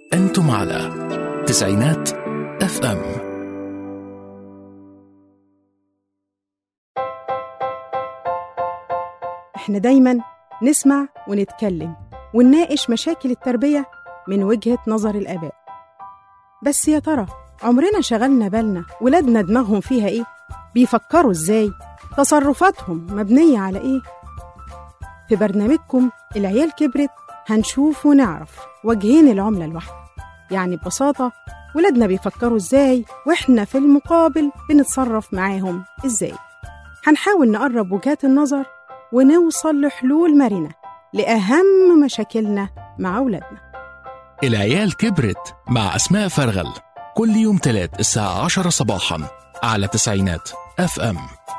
أنتم على تسعينات اف ام احنا دايما نسمع ونتكلم ونناقش مشاكل التربية من وجهة نظر الآباء بس يا ترى عمرنا شغلنا بالنا ولادنا دماغهم فيها ايه؟ بيفكروا ازاي؟ تصرفاتهم مبنية على ايه؟ في برنامجكم العيال كبرت هنشوف ونعرف وجهين العملة الواحدة يعني ببساطة ولادنا بيفكروا ازاي واحنا في المقابل بنتصرف معاهم ازاي هنحاول نقرب وجهات النظر ونوصل لحلول مرنة لأهم مشاكلنا مع أولادنا العيال كبرت مع أسماء فرغل كل يوم تلات الساعة عشرة صباحا على تسعينات اف ام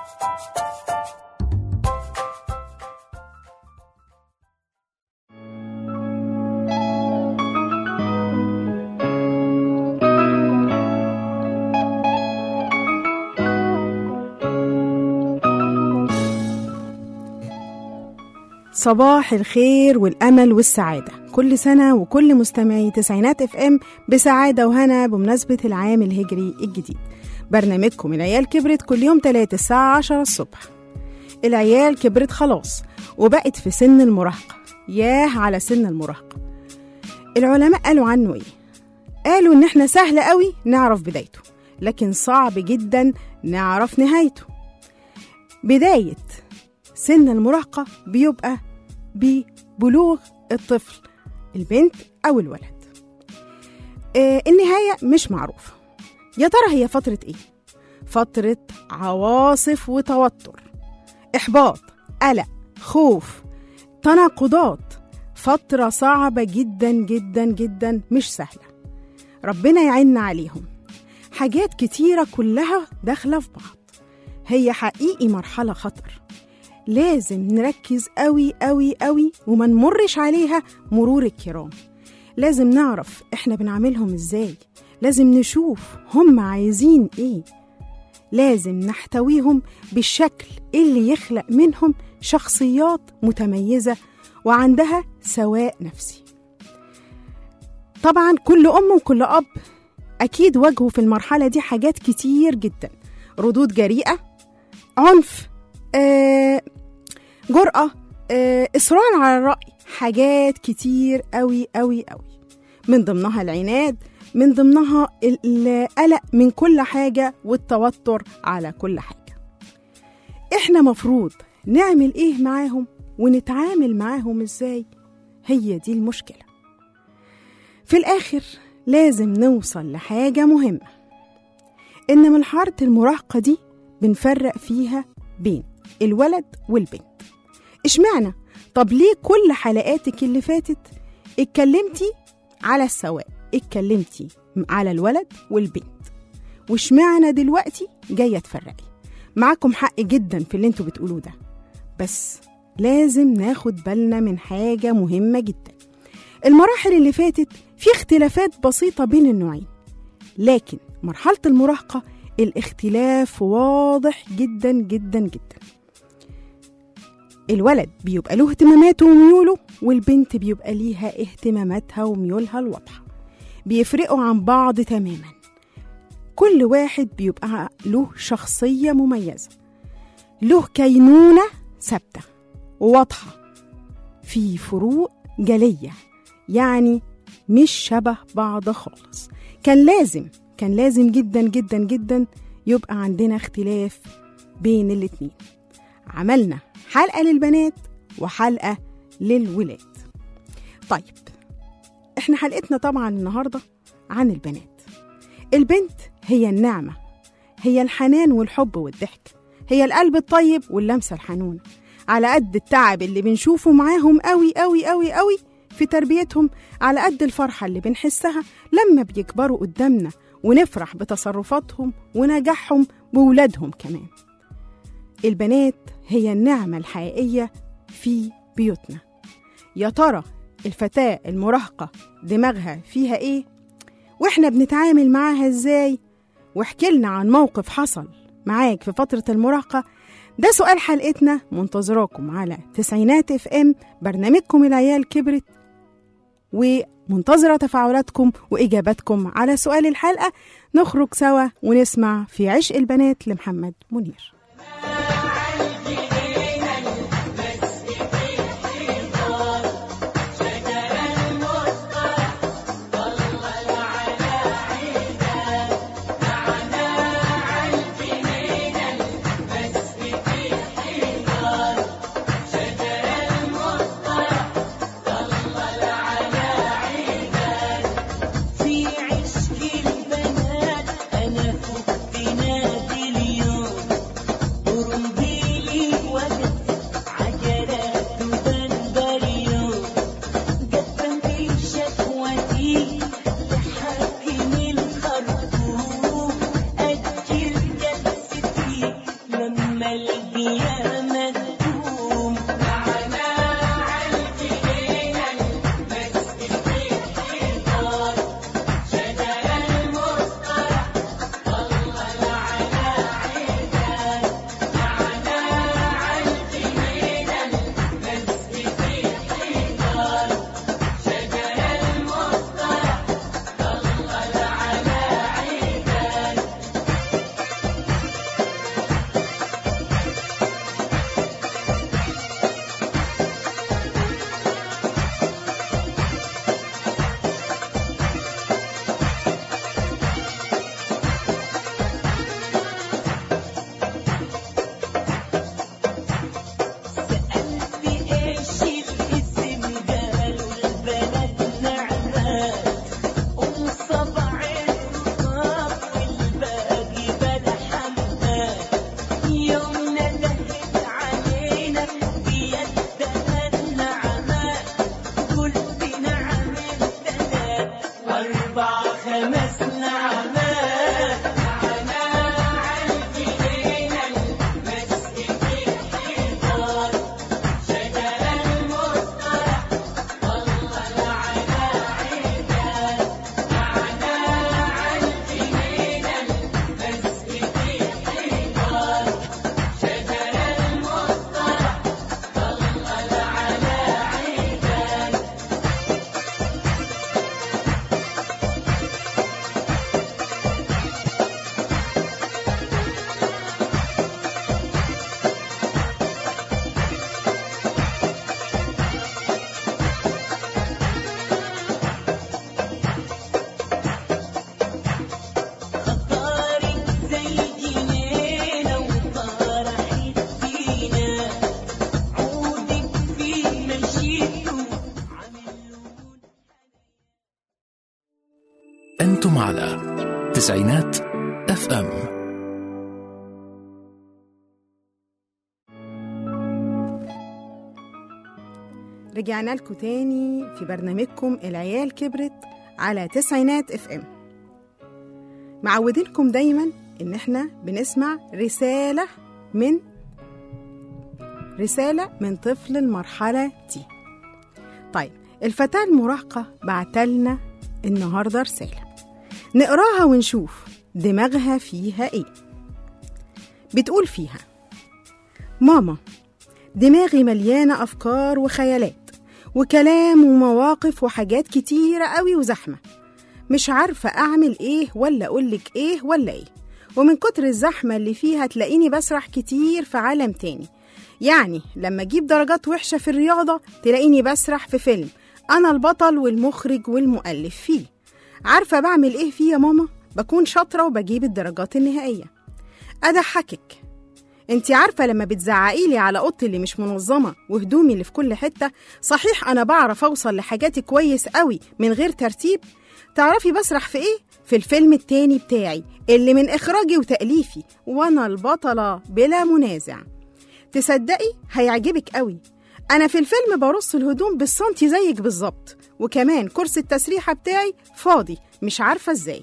صباح الخير والأمل والسعادة كل سنة وكل مستمعي تسعينات اف ام بسعادة وهنا بمناسبة العام الهجري الجديد برنامجكم العيال كبرت كل يوم تلاتة الساعة عشرة الصبح العيال كبرت خلاص وبقت في سن المراهقة ياه على سن المراهقة العلماء قالوا عنه ايه قالوا ان احنا سهل قوي نعرف بدايته لكن صعب جدا نعرف نهايته بداية سن المراهقة بيبقى ببلوغ الطفل البنت أو الولد آه النهاية مش معروفة يا ترى هي فترة إيه؟ فترة عواصف وتوتر إحباط قلق خوف تناقضات فترة صعبة جدا جدا جدا مش سهلة ربنا يعيننا عليهم حاجات كتيرة كلها داخلة في بعض هي حقيقي مرحلة خطر لازم نركز قوي قوي قوي وما نمرش عليها مرور الكرام لازم نعرف احنا بنعملهم ازاي لازم نشوف هم عايزين ايه لازم نحتويهم بالشكل اللي يخلق منهم شخصيات متميزة وعندها سواء نفسي طبعا كل أم وكل أب أكيد واجهوا في المرحلة دي حاجات كتير جدا ردود جريئة عنف آه، جرأة آه، إصرار على الرأي حاجات كتير قوي قوي قوي من ضمنها العناد من ضمنها ال- القلق من كل حاجة والتوتر على كل حاجة إحنا مفروض نعمل إيه معاهم ونتعامل معاهم إزاي هي دي المشكلة في الآخر لازم نوصل لحاجة مهمة إن مرحلة المراهقة دي بنفرق فيها بين الولد والبنت اشمعنى طب ليه كل حلقاتك اللي فاتت اتكلمتي على السواء اتكلمتي على الولد والبنت واشمعنى دلوقتي جايه تفرقي معاكم حق جدا في اللي انتوا بتقولوه ده بس لازم ناخد بالنا من حاجه مهمه جدا المراحل اللي فاتت في اختلافات بسيطه بين النوعين لكن مرحله المراهقه الاختلاف واضح جدا جدا جدا الولد بيبقى له اهتماماته وميوله والبنت بيبقى ليها اهتماماتها وميولها الواضحة بيفرقوا عن بعض تماما كل واحد بيبقى له شخصية مميزة له كينونة ثابتة وواضحة في فروق جلية يعني مش شبه بعض خالص كان لازم كان لازم جدا جدا جدا يبقى عندنا اختلاف بين الاتنين عملنا حلقة للبنات وحلقة للولاد طيب احنا حلقتنا طبعا النهاردة عن البنات البنت هي النعمة هي الحنان والحب والضحك هي القلب الطيب واللمسة الحنونة على قد التعب اللي بنشوفه معاهم قوي قوي قوي قوي في تربيتهم على قد الفرحة اللي بنحسها لما بيكبروا قدامنا ونفرح بتصرفاتهم ونجاحهم بولادهم كمان البنات هي النعمة الحقيقية في بيوتنا يا ترى الفتاة المراهقة دماغها فيها ايه واحنا بنتعامل معاها ازاي واحكي لنا عن موقف حصل معاك في فترة المراهقة ده سؤال حلقتنا منتظراكم على تسعينات اف ام برنامجكم العيال كبرت ومنتظرة تفاعلاتكم وإجاباتكم على سؤال الحلقة نخرج سوا ونسمع في عشق البنات لمحمد منير في عشق البنات أنا فقت نادي اليوم قرنبيلي وقت عجلات وبندريون قدمت شكوتي لحاكم الخرطوم أجل جلستي لما القيامة تقوم معنا عالجنينة المسجد في الحيطان شجر المصطلح ظلل على عيدان معنا عالجنينة المسجد في الحيطان شجر المصطلح ظلل على عيدان سألت إيش الاسم قالوا البلد نعمات أم صبع الرطاب والباقي بلا حمات يوم ندهت علينا بيدها النعمات قلت نعم الثلاث أربع خمس نعمات معنا عالجنينة المسجد في الحيطان شجر المصطلح ظلل على عيدان معنا عالجنينة المسجد في الحيطان شجر المصطلح ظلل على عيدان خطارك زي جنينة وطرحت فينا عودك في مشيته عملون أنتم على تسعينات اف ام رجعنا لكم تاني في برنامجكم العيال كبرت على تسعينات اف ام معودينكم دايما ان احنا بنسمع رسالة من رسالة من طفل المرحلة دي طيب الفتاة المراهقة بعتلنا النهاردة رسالة نقراها ونشوف دماغها فيها ايه بتقول فيها ماما دماغي مليانة أفكار وخيالات وكلام ومواقف وحاجات كتيرة قوي وزحمة مش عارفة أعمل إيه ولا أقولك إيه ولا إيه ومن كتر الزحمة اللي فيها تلاقيني بسرح كتير في عالم تاني يعني لما أجيب درجات وحشة في الرياضة تلاقيني بسرح في فيلم أنا البطل والمخرج والمؤلف فيه عارفة بعمل إيه فيه يا ماما؟ بكون شاطرة وبجيب الدرجات النهائية أضحكك انت عارفة لما بتزعقي لي على اوضتي اللي مش منظمة وهدومي اللي في كل حتة صحيح انا بعرف اوصل لحاجاتي كويس قوي من غير ترتيب تعرفي بسرح في ايه في الفيلم التاني بتاعي اللي من اخراجي وتأليفي وانا البطلة بلا منازع تصدقي هيعجبك قوي انا في الفيلم برص الهدوم بالسنتي زيك بالظبط وكمان كرسي التسريحة بتاعي فاضي مش عارفة ازاي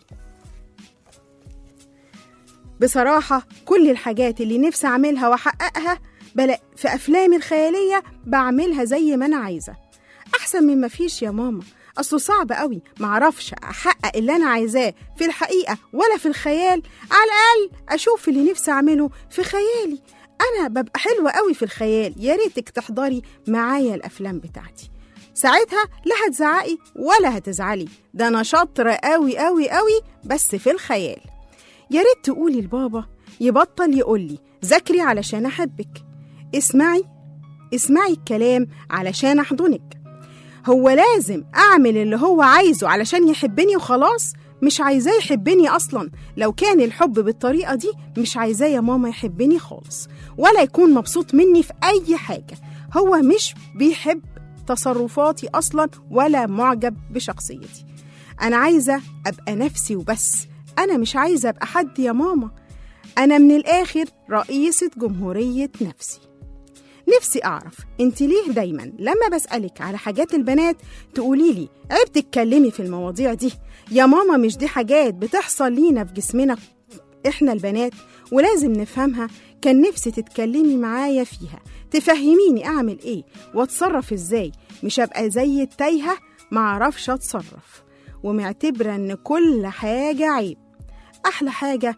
بصراحة كل الحاجات اللي نفسي أعملها وأحققها بلا في أفلامي الخيالية بعملها زي ما أنا عايزة أحسن من ما فيش يا ماما أصله صعب قوي معرفش أحقق اللي أنا عايزاه في الحقيقة ولا في الخيال على الأقل أشوف اللي نفسي أعمله في خيالي أنا ببقى حلوة قوي في الخيال يا ريتك تحضري معايا الأفلام بتاعتي ساعتها لا هتزعقي ولا هتزعلي ده انا شاطره قوي قوي قوي بس في الخيال يا ريت تقولي لبابا يبطل يقولي ذاكري علشان احبك اسمعي اسمعي الكلام علشان احضنك هو لازم اعمل اللي هو عايزه علشان يحبني وخلاص مش عايزاه يحبني اصلا لو كان الحب بالطريقه دي مش عايزاه يا ماما يحبني خالص ولا يكون مبسوط مني في اي حاجه هو مش بيحب تصرفاتي اصلا ولا معجب بشخصيتي انا عايزه ابقى نفسي وبس انا مش عايزه ابقى حد يا ماما انا من الاخر رئيسه جمهوريه نفسي نفسي أعرف أنت ليه دايما لما بسألك على حاجات البنات تقولي لي عيب تتكلمي في المواضيع دي يا ماما مش دي حاجات بتحصل لينا في جسمنا إحنا البنات ولازم نفهمها كان نفسي تتكلمي معايا فيها تفهميني أعمل إيه وأتصرف إزاي مش أبقى زي التايهة معرفش أتصرف ومعتبرة إن كل حاجة عيب أحلى حاجة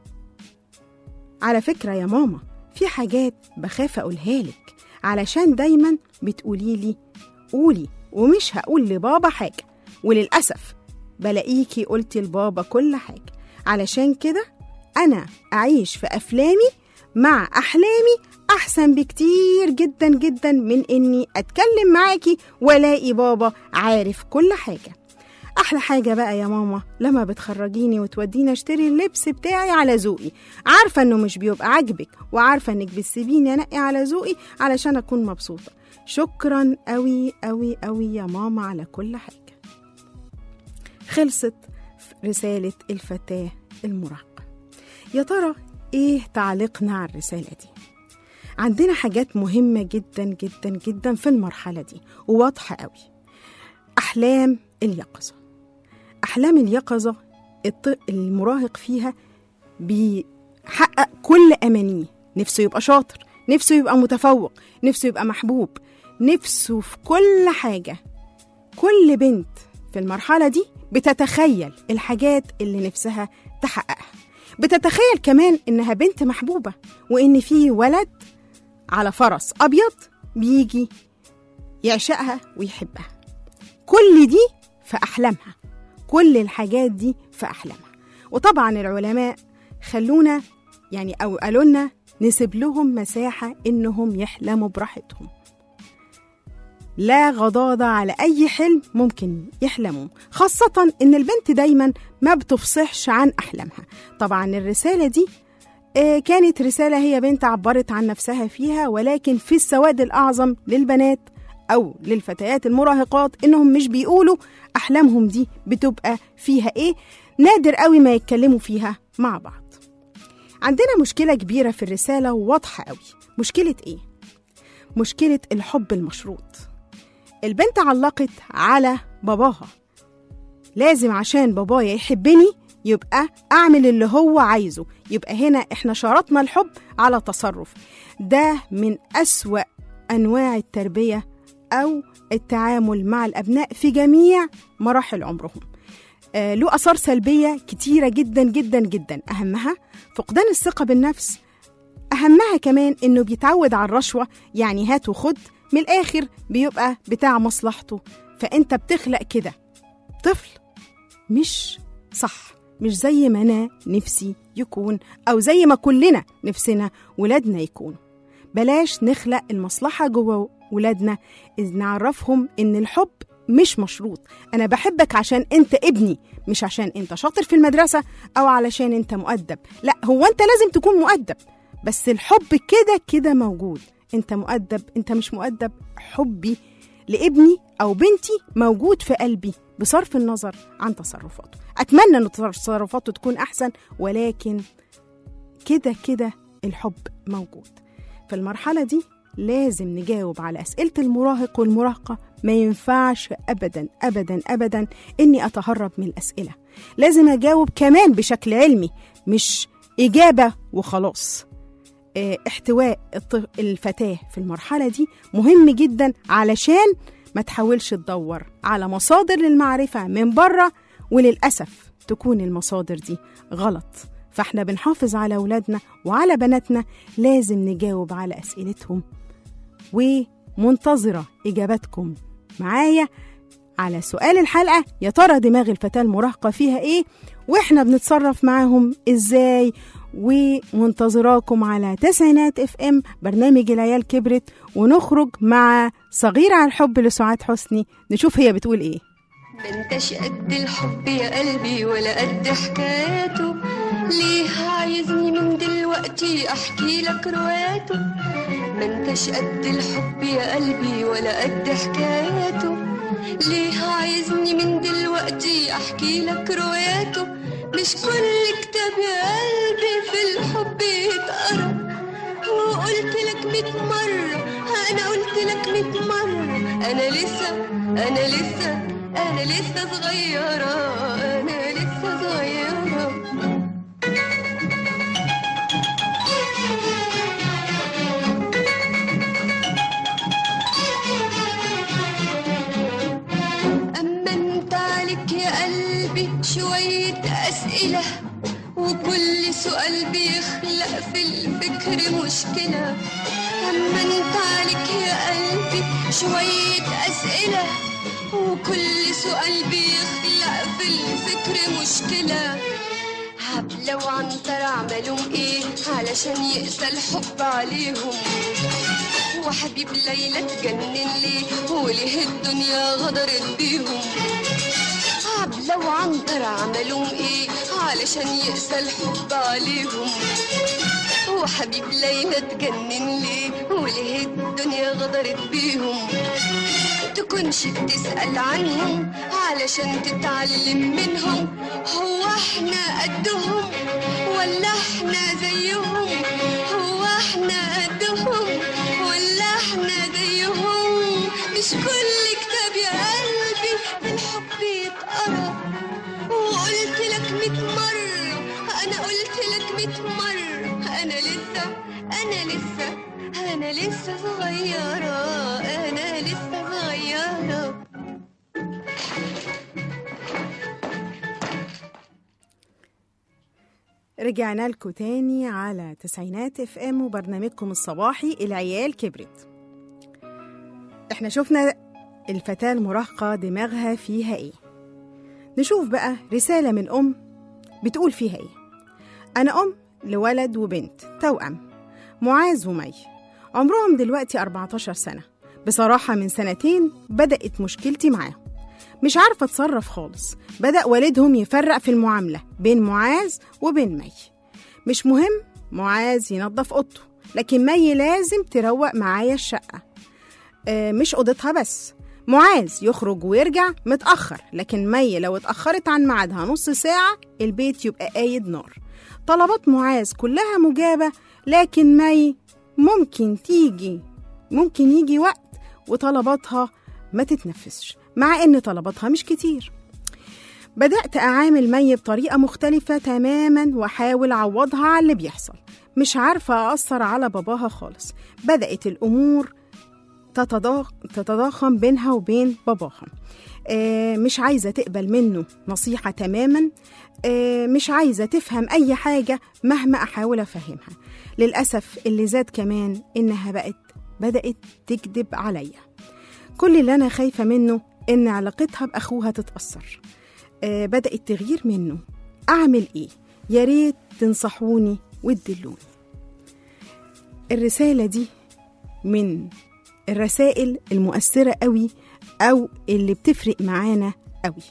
على فكرة يا ماما في حاجات بخاف أقولها لك علشان دايما بتقولي لي قولي ومش هقول لبابا حاجة وللأسف بلاقيكي قلتي لبابا كل حاجة علشان كده أنا أعيش في أفلامي مع أحلامي أحسن بكتير جدا جدا من إني أتكلم معاكي وألاقي بابا عارف كل حاجة احلى حاجه بقى يا ماما لما بتخرجيني وتوديني اشتري اللبس بتاعي على ذوقي عارفه انه مش بيبقى عاجبك وعارفه انك بتسيبيني انقي على ذوقي علشان اكون مبسوطه شكرا قوي قوي قوي يا ماما على كل حاجه خلصت رساله الفتاه المراهقه يا ترى ايه تعليقنا على الرساله دي عندنا حاجات مهمه جدا جدا جدا في المرحله دي وواضحه قوي احلام اليقظه أحلام اليقظة الط- المراهق فيها بيحقق كل أمانيه نفسه يبقى شاطر نفسه يبقى متفوق نفسه يبقى محبوب نفسه في كل حاجة كل بنت في المرحلة دي بتتخيل الحاجات اللي نفسها تحققها بتتخيل كمان إنها بنت محبوبة وإن في ولد على فرس أبيض بيجي يعشقها ويحبها كل دي في أحلامها كل الحاجات دي في أحلامها وطبعا العلماء خلونا يعني أو قالوا لنا نسيب لهم مساحة إنهم يحلموا براحتهم لا غضاضة على أي حلم ممكن يحلموا خاصة إن البنت دايما ما بتفصحش عن أحلامها طبعا الرسالة دي آه، كانت رسالة هي بنت عبرت عن نفسها فيها ولكن في السواد الأعظم للبنات أو للفتيات المراهقات إنهم مش بيقولوا أحلامهم دي بتبقى فيها إيه نادر قوي ما يتكلموا فيها مع بعض عندنا مشكلة كبيرة في الرسالة وواضحة قوي مشكلة إيه؟ مشكلة الحب المشروط البنت علقت على باباها لازم عشان بابايا يحبني يبقى أعمل اللي هو عايزه يبقى هنا إحنا شرطنا الحب على تصرف ده من أسوأ أنواع التربية أو التعامل مع الأبناء في جميع مراحل عمرهم آه، له آثار سلبية كتيرة جدا جدا جدا أهمها فقدان الثقة بالنفس أهمها كمان إنه بيتعود على الرشوة يعني هات وخد من الآخر بيبقى بتاع مصلحته فأنت بتخلق كده طفل مش صح مش زي ما أنا نفسي يكون أو زي ما كلنا نفسنا ولادنا يكونوا بلاش نخلق المصلحة جوه ولادنا إذ نعرفهم إن الحب مش مشروط أنا بحبك عشان أنت ابني مش عشان أنت شاطر في المدرسة أو علشان أنت مؤدب لا هو أنت لازم تكون مؤدب بس الحب كده كده موجود أنت مؤدب أنت مش مؤدب حبي لابني أو بنتي موجود في قلبي بصرف النظر عن تصرفاته أتمنى أن تصرفاته تكون أحسن ولكن كده كده الحب موجود في المرحلة دي لازم نجاوب على أسئلة المراهق والمراهقة ما ينفعش أبدا أبدا أبدا إني أتهرب من الأسئلة لازم أجاوب كمان بشكل علمي مش إجابة وخلاص آه، احتواء الط- الفتاة في المرحلة دي مهم جدا علشان ما تحاولش تدور على مصادر للمعرفة من بره وللأسف تكون المصادر دي غلط فاحنا بنحافظ على أولادنا وعلى بناتنا لازم نجاوب على أسئلتهم ومنتظرة إجاباتكم معايا على سؤال الحلقة يا ترى دماغ الفتاة المراهقة فيها إيه وإحنا بنتصرف معاهم إزاي ومنتظراكم على تسعينات اف ام برنامج العيال كبرت ونخرج مع صغيرة على الحب لسعاد حسني نشوف هي بتقول ايه ما انتش قد الحب يا قلبي ولا قد حكاياته ليه عايزني من دلوقتي احكي لك رواياته ما انتش قد الحب يا قلبي ولا قد حكاياته ليه عايزني من دلوقتي احكي لك رواياته مش كل كتاب يا قلبي في الحب يتقرا وقلت لك ميت مرة أنا قلت لك ميت مرة أنا لسه أنا لسه أنا لسه صغيرة أنا لسه صغيرة أما أنت عليك يا قلبي شوية أسئلة وكل سؤال بيخلق في الفكر مشكلة أما أنت عليك يا قلبي شوية أسئلة وكل سؤال بيخلق في الفكر مشكلة هبلة وعنتر عملوا ايه علشان يقسى الحب عليهم وحبيب ليلى اتجنن ليه وليه الدنيا غدرت بيهم عبلة وعنتر عملوا ايه علشان يقسى الحب عليهم وحبيب ليلى اتجنن ليه وليه الدنيا غدرت بيهم تكونش بتسأل عنهم علشان تتعلم منهم هو احنا قدهم ولا احنا زيهم هو احنا قدهم ولا احنا زيهم مش كل كتاب يا قلبي بالحب يتقرا وقلت لك ميت مرة أنا قلت لك ميت مرة أنا لسه أنا لسه أنا لسه صغيرة أنا لسه صغيرة رجعنا لكم تاني على تسعينات اف ام وبرنامجكم الصباحي العيال كبرت احنا شفنا الفتاة المراهقة دماغها فيها ايه نشوف بقى رسالة من أم بتقول فيها ايه أنا أم لولد وبنت توأم معاذ ومي عمرهم دلوقتي 14 سنة بصراحة من سنتين بدأت مشكلتي معاهم مش عارفة أتصرف خالص بدأ والدهم يفرق في المعاملة بين معاذ وبين مي مش مهم معاذ ينظف أوضته لكن مي لازم تروق معايا الشقة آه، مش أوضتها بس معاذ يخرج ويرجع متأخر لكن مي لو اتأخرت عن ميعادها نص ساعة البيت يبقى قايد نار طلبات معاذ كلها مجابة لكن مي ممكن تيجي ممكن يجي وقت وطلباتها ما تتنفذش مع ان طلباتها مش كتير بدأت أعامل مي بطريقة مختلفة تماما وأحاول أعوضها على اللي بيحصل مش عارفة أأثر على باباها خالص بدأت الأمور تتضاخ... تتضاخم بينها وبين باباها آه مش عايزة تقبل منه نصيحة تماما آه مش عايزة تفهم أي حاجة مهما أحاول أفهمها للأسف اللي زاد كمان إنها بقت بدأت تكذب عليا كل اللي أنا خايفة منه إن علاقتها بأخوها تتأثر آه بدأت تغير منه أعمل إيه؟ يا ريت تنصحوني وتدلوني الرسالة دي من الرسائل المؤثرة قوي أو اللي بتفرق معانا قوي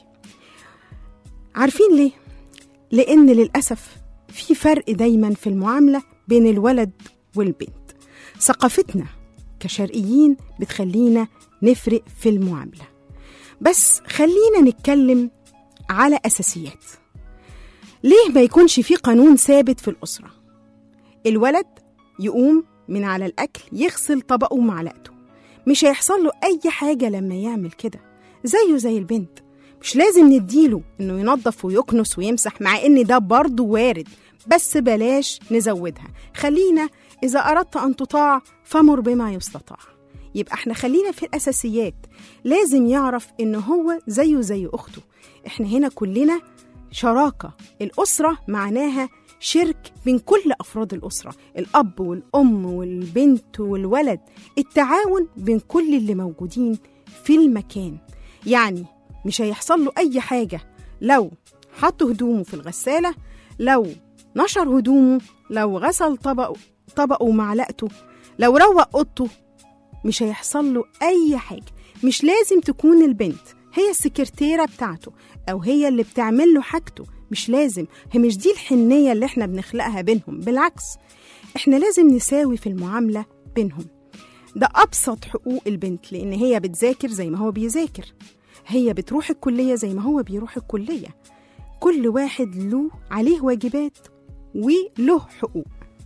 عارفين ليه؟ لأن للأسف في فرق دايما في المعاملة بين الولد والبنت ثقافتنا كشرقيين بتخلينا نفرق في المعاملة بس خلينا نتكلم على أساسيات ليه ما يكونش في قانون ثابت في الأسرة الولد يقوم من على الأكل يغسل طبقه ومعلقته مش هيحصل له أي حاجة لما يعمل كده زيه زي البنت مش لازم نديله إنه ينظف ويكنس ويمسح مع إن ده برضه وارد بس بلاش نزودها خلينا إذا أردت أن تطاع فمر بما يستطاع يبقى احنا خلينا في الأساسيات لازم يعرف إن هو زيه زي أخته احنا هنا كلنا شراكة الأسرة معناها شرك بين كل أفراد الأسرة الأب والأم والبنت والولد التعاون بين كل اللي موجودين في المكان يعني مش هيحصل له أي حاجة لو حط هدومه في الغسالة لو نشر هدومه لو غسل طبقه طبقه ومعلقته لو روق اوضته مش هيحصل له اي حاجه مش لازم تكون البنت هي السكرتيره بتاعته او هي اللي بتعمل له حاجته مش لازم هي مش دي الحنيه اللي احنا بنخلقها بينهم بالعكس احنا لازم نساوي في المعامله بينهم ده ابسط حقوق البنت لان هي بتذاكر زي ما هو بيذاكر هي بتروح الكليه زي ما هو بيروح الكليه كل واحد له عليه واجبات وله حقوق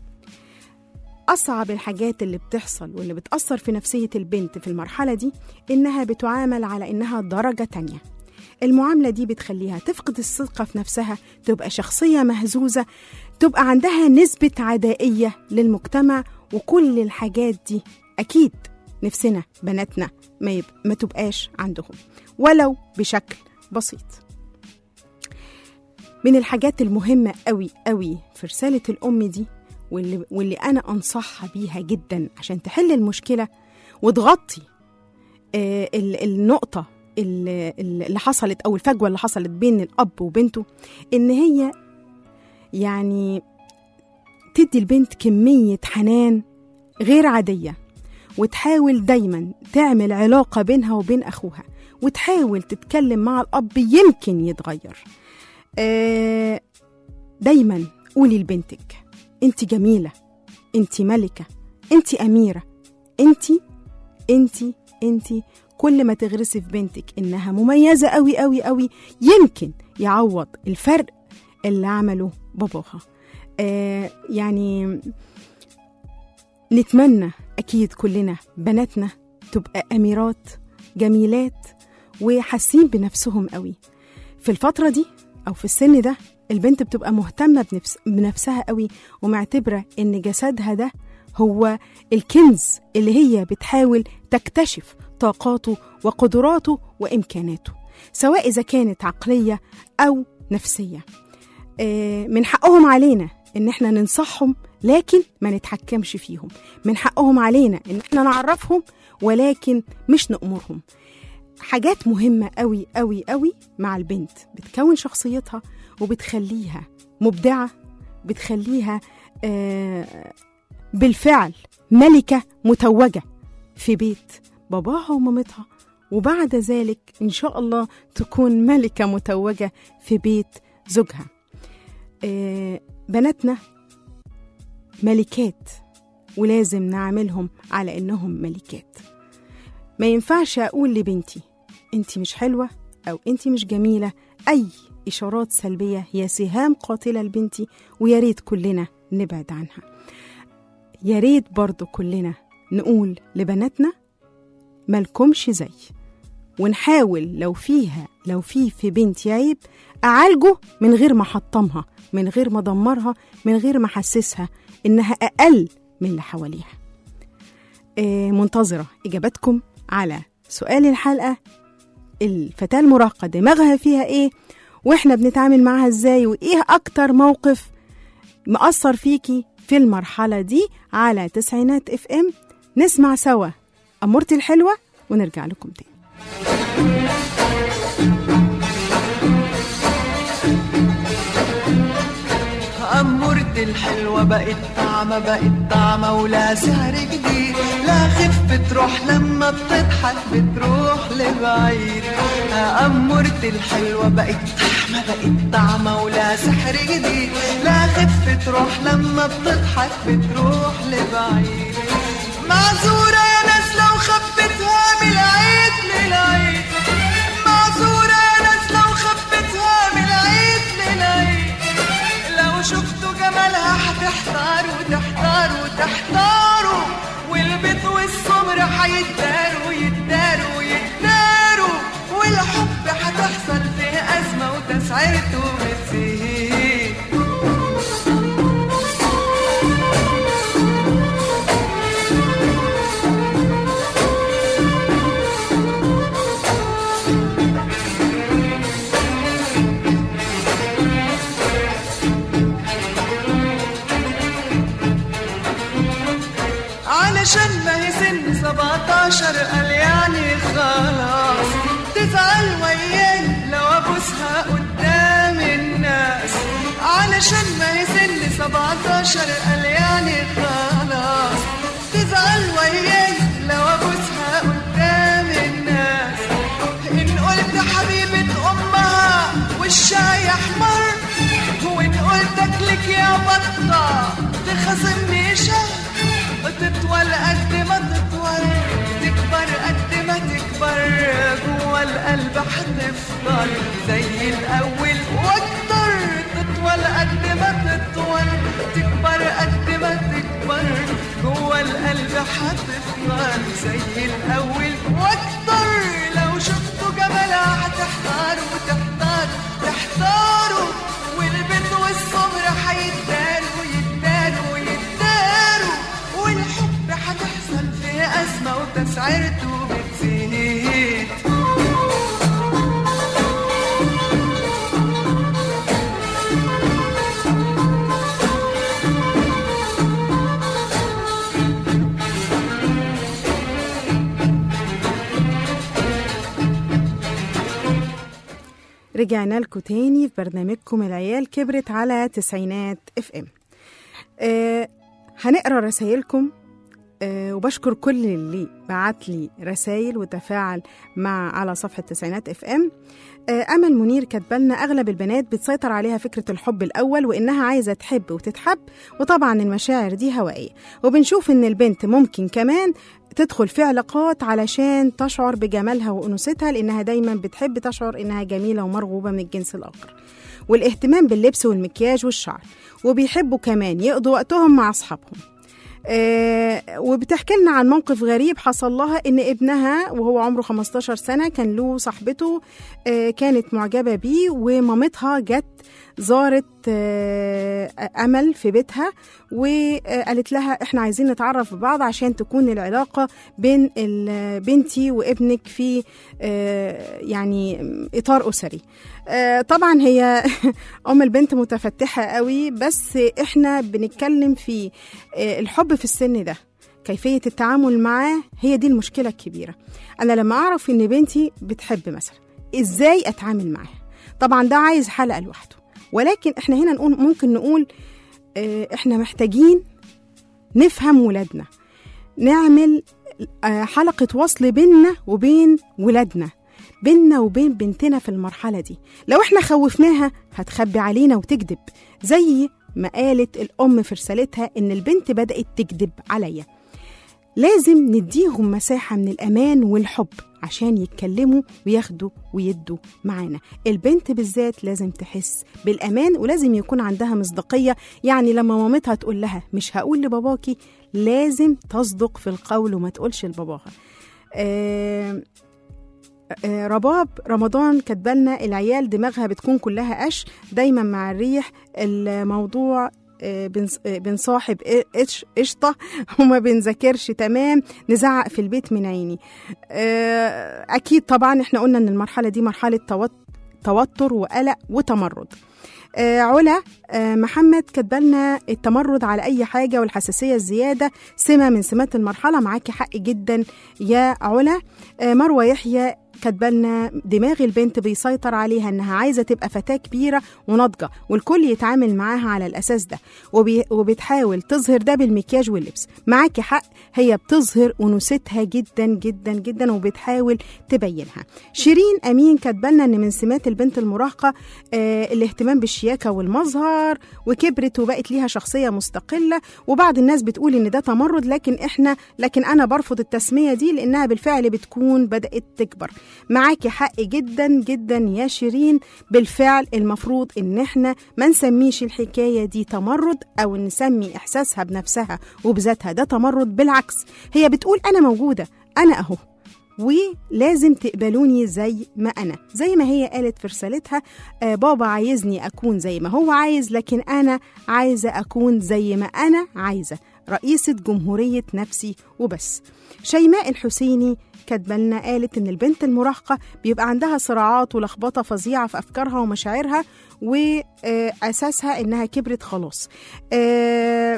أصعب الحاجات اللي بتحصل واللي بتأثر في نفسية البنت في المرحلة دي إنها بتعامل على إنها درجة تانية المعاملة دي بتخليها تفقد الثقة في نفسها تبقى شخصية مهزوزة تبقى عندها نسبة عدائية للمجتمع وكل الحاجات دي أكيد نفسنا بناتنا ما, يب... ما تبقاش عندهم ولو بشكل بسيط من الحاجات المهمة قوي قوي في رسالة الأم دي واللي, واللي أنا أنصحها بيها جدا عشان تحل المشكلة وتغطي آه ال- النقطة ال- ال- اللي حصلت أو الفجوة اللي حصلت بين الأب وبنته إن هي يعني تدي البنت كمية حنان غير عادية وتحاول دايما تعمل علاقة بينها وبين أخوها وتحاول تتكلم مع الأب يمكن يتغير آه، دايما قولي لبنتك انت جميلة انت ملكة انت أميرة انت انت انت كل ما تغرسي في بنتك انها مميزة قوي قوي قوي يمكن يعوض الفرق اللي عمله باباها آه يعني نتمنى أكيد كلنا بناتنا تبقى أميرات جميلات وحاسين بنفسهم قوي في الفترة دي أو في السن ده البنت بتبقى مهتمة بنفس بنفسها قوي ومعتبرة إن جسدها ده هو الكنز اللي هي بتحاول تكتشف طاقاته وقدراته وإمكاناته سواء إذا كانت عقلية أو نفسية آه، من حقهم علينا إن إحنا ننصحهم لكن ما نتحكمش فيهم من حقهم علينا إن إحنا نعرفهم ولكن مش نأمرهم حاجات مهمة قوي قوي قوي مع البنت بتكون شخصيتها وبتخليها مبدعة بتخليها آه، بالفعل ملكة متوجة في بيت باباها ومامتها وبعد ذلك إن شاء الله تكون ملكة متوجة في بيت زوجها آه، بناتنا ملكات ولازم نعاملهم على إنهم ملكات ما ينفعش أقول لبنتي أنت مش حلوة أو أنت مش جميلة أي إشارات سلبية هي سهام قاتلة لبنتي ويا ريت كلنا نبعد عنها يا ريت برضو كلنا نقول لبناتنا مالكمش زي ونحاول لو فيها لو في في بنتي عيب أعالجه من غير ما أحطمها من غير ما أدمرها من غير ما أحسسها إنها أقل من اللي حواليها آه، منتظرة إجاباتكم على سؤال الحلقة الفتاة المراهقة دماغها فيها إيه وإحنا بنتعامل معاها إزاي وإيه أكتر موقف مأثر فيكي في المرحلة دي على تسعينات اف ام نسمع سوا أمورتي الحلوة ونرجع لكم تاني أمورت الحلوة بقت طعمة بقت طعمة ولا سهر جديد لا خف تروح لما بتضحك بتروح لبعيد أمورت الحلوة بقت طعمة بقت طعمة ولا سحر جديد لا خف تروح لما بتضحك بتروح لبعيد معذورة يا ناس لو خبتها من العيد للعيد معذورة يا ناس لو خبتها من العيد للعيد لو شفتوا جمالها هتحتاروا تحتاروا تحتاروا والبيض والسمر هيتداروا يتداروا يتداروا والحب هتحصل فيه أزمة وتسعيرته بتزيد علشان ما هي سن 17 قال يعني خلاص خلاص تزعل وياي لو ابوسها قدام الناس علشان ما هي سن 17 قال يعني خلاص تزعل وياي لو ابوسها قدام الناس ان قلت حبيبة امها وشها يحمر وان قلت اكلك يا بطة تخصمني شهر تطول قد ما تطول تكبر قد ما تكبر جوا القلب هتفضل زي الاول واكتر تطول قد ما تطول تكبر قد ما تكبر جوا القلب هتفضل زي الاول واكتر لو شفتوا جمالها هتحتاروا تحتاروا تحتاروا والبنت والصبر هيتداروا يتداروا يتداروا والحب هتحصل فيه أزمة وتسعيرته بتزيد رجعنا لكم تاني في برنامجكم العيال كبرت على تسعينات اف ام آه هنقرا رسايلكم آه وبشكر كل اللي بعت لي رسايل وتفاعل مع على صفحة تسعينات اف ام آه امل منير كاتبالنا اغلب البنات بتسيطر عليها فكرة الحب الاول وانها عايزة تحب وتتحب وطبعا المشاعر دي هوائية وبنشوف ان البنت ممكن كمان تدخل في علاقات علشان تشعر بجمالها وانوثتها لانها دايما بتحب تشعر انها جميله ومرغوبه من الجنس الاخر والاهتمام باللبس والمكياج والشعر وبيحبوا كمان يقضوا وقتهم مع اصحابهم آه وبتحكي لنا عن موقف غريب حصل لها ان ابنها وهو عمره 15 سنه كان له صاحبته آه كانت معجبه بيه ومامتها جت زارت آه امل في بيتها وقالت لها احنا عايزين نتعرف ببعض عشان تكون العلاقه بين ال- بنتي وابنك في آه يعني اطار اسري آه طبعا هي ام البنت متفتحه قوي بس احنا بنتكلم في آه الحب في السن ده كيفية التعامل معاه هي دي المشكلة الكبيرة أنا لما أعرف إن بنتي بتحب مثلا إزاي أتعامل معاها طبعا ده عايز حلقة لوحده ولكن إحنا هنا نقول ممكن نقول آه، إحنا محتاجين نفهم ولادنا نعمل آه، حلقة وصل بيننا وبين ولادنا بيننا وبين بنتنا في المرحلة دي لو احنا خوفناها هتخبي علينا وتكذب زي ما قالت الأم في رسالتها إن البنت بدأت تكذب عليا لازم نديهم مساحة من الأمان والحب عشان يتكلموا وياخدوا ويدوا معانا البنت بالذات لازم تحس بالأمان ولازم يكون عندها مصداقية يعني لما مامتها تقول لها مش هقول لباباكي لازم تصدق في القول وما تقولش لباباها آه آه، رباب رمضان كاتبالنا العيال دماغها بتكون كلها قش دايما مع الريح الموضوع آه، بنص- آه، بنصاحب قش- قشطه وما بنذاكرش تمام نزعق في البيت من عيني آه، اكيد طبعا احنا قلنا ان المرحله دي مرحله توت- توتر وقلق وتمرد آه علا آه محمد كاتبالنا التمرد على اي حاجه والحساسيه الزياده سمه من سمات المرحله معاكي حق جدا يا علا آه مروه يحيى كاتبالنا دماغ البنت بيسيطر عليها انها عايزه تبقى فتاه كبيره وناضجه والكل يتعامل معاها على الاساس ده وبي وبتحاول تظهر ده بالمكياج واللبس معاكي حق هي بتظهر انوثتها جدا جدا جدا وبتحاول تبينها شيرين امين كاتبالنا ان من سمات البنت المراهقه آه الاهتمام بالشياكه والمظهر وكبرت وبقت ليها شخصيه مستقله وبعض الناس بتقول ان ده تمرد لكن احنا لكن انا برفض التسميه دي لانها بالفعل بتكون بدات تكبر معاكي حق جدا جدا يا شيرين بالفعل المفروض ان احنا ما نسميش الحكايه دي تمرد او نسمي احساسها بنفسها وبذاتها ده تمرد بالعكس هي بتقول انا موجوده انا اهو ولازم تقبلوني زي ما انا زي ما هي قالت في رسالتها آه بابا عايزني اكون زي ما هو عايز لكن انا عايزه اكون زي ما انا عايزه رئيسه جمهوريه نفسي وبس شيماء الحسيني كاتبالنا قالت ان البنت المراهقه بيبقى عندها صراعات ولخبطه فظيعه في افكارها ومشاعرها واساسها انها كبرت خلاص آه،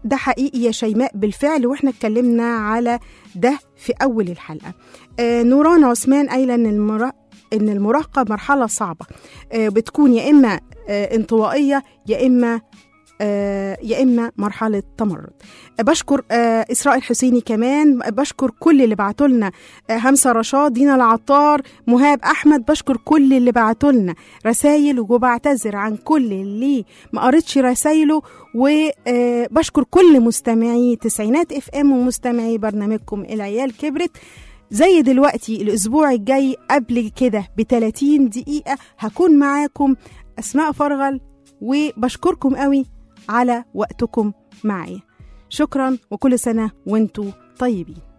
ده حقيقي يا شيماء بالفعل واحنا اتكلمنا على ده في اول الحلقه آه نوران عثمان قايله ان المرا... ان المراهقه مرحله صعبه آه بتكون يا اما آه انطوائيه يا اما آه، يا اما مرحله تمرد آه، بشكر آه، اسراء الحسيني كمان بشكر كل اللي بعتوا لنا آه، همسه رشاد دينا العطار مهاب احمد بشكر كل اللي بعتوا لنا رسايل وبعتذر عن كل اللي ما قريتش رسايله وبشكر كل مستمعي تسعينات اف ام ومستمعي برنامجكم العيال كبرت زي دلوقتي الاسبوع الجاي قبل كده ب 30 دقيقه هكون معاكم اسماء فرغل وبشكركم قوي على وقتكم معايا شكرا وكل سنه وانتم طيبين